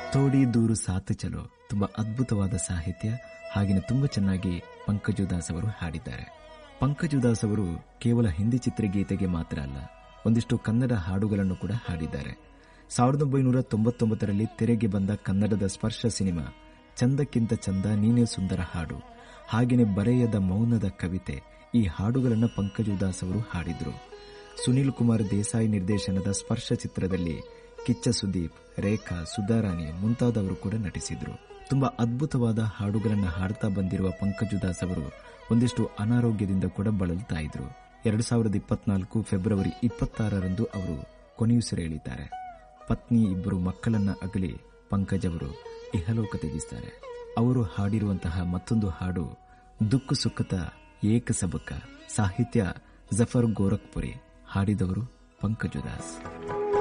ತೋಡಿ ದೂರು ಸಾತು ಚಲೋ ತುಂಬಾ ಅದ್ಭುತವಾದ ಸಾಹಿತ್ಯ ಹಾಗೆಯೇ ತುಂಬಾ ಚೆನ್ನಾಗಿ ಪಂಕಜು ದಾಸ್ ಅವರು ಹಾಡಿದ್ದಾರೆ ಪಂಕಜು ದಾಸ್ ಅವರು ಕೇವಲ ಹಿಂದಿ ಚಿತ್ರಗೀತೆಗೆ ಮಾತ್ರ ಅಲ್ಲ ಒಂದಿಷ್ಟು ಕನ್ನಡ ಹಾಡುಗಳನ್ನು ಕೂಡ ಹಾಡಿದ್ದಾರೆ ಸಾವಿರದ ಒಂಬೈನೂರ ತೊಂಬತ್ತೊಂಬತ್ತರಲ್ಲಿ ತೆರೆಗೆ ಬಂದ ಕನ್ನಡದ ಸ್ಪರ್ಶ ಸಿನಿಮಾ ಚಂದಕ್ಕಿಂತ ಚಂದ ನೀನೇ ಸುಂದರ ಹಾಡು ಹಾಗೆಯೇ ಬರೆಯದ ಮೌನದ ಕವಿತೆ ಈ ಹಾಡುಗಳನ್ನು ಪಂಕಜು ದಾಸ್ ಅವರು ಹಾಡಿದ್ರು ಸುನೀಲ್ ಕುಮಾರ್ ದೇಸಾಯಿ ನಿರ್ದೇಶನದ ಸ್ಪರ್ಶ ಚಿತ್ರದಲ್ಲಿ ಕಿಚ್ಚ ಸುದೀಪ್ ರೇಖಾ ಸುಧಾರಾಣಿ ಮುಂತಾದವರು ಕೂಡ ನಟಿಸಿದ್ರು ತುಂಬಾ ಅದ್ಭುತವಾದ ಹಾಡುಗಳನ್ನು ಹಾಡ್ತಾ ಬಂದಿರುವ ಪಂಕಜು ದಾಸ್ ಅವರು ಒಂದಿಷ್ಟು ಅನಾರೋಗ್ಯದಿಂದ ಕೂಡ ಬಳಲ್ತಾ ಇದ್ರು ಎರಡು ಸಾವಿರದ ಇಪ್ಪತ್ನಾಲ್ಕು ಫೆಬ್ರವರಿ ಇಪ್ಪತ್ತಾರರಂದು ಅವರು ಕೊನೆಯುಸಿರೆಳಿದ್ದಾರೆ ಪತ್ನಿ ಇಬ್ಬರು ಮಕ್ಕಳನ್ನ ಅಗಲಿ ಪಂಕಜ್ ಅವರು ಇಹಲೋಕ ತ್ಯಜಿಸ್ತಾರೆ ಅವರು ಹಾಡಿರುವಂತಹ ಮತ್ತೊಂದು ಹಾಡು ದುಕ್ಕು ಸುಖತ ಏಕ ಸಬಕ ಸಾಹಿತ್ಯ ಜಫರ್ ಗೋರಖ್ಪುರಿ ಹಾಡಿದವರು ಪಂಕಜು ದಾಸ್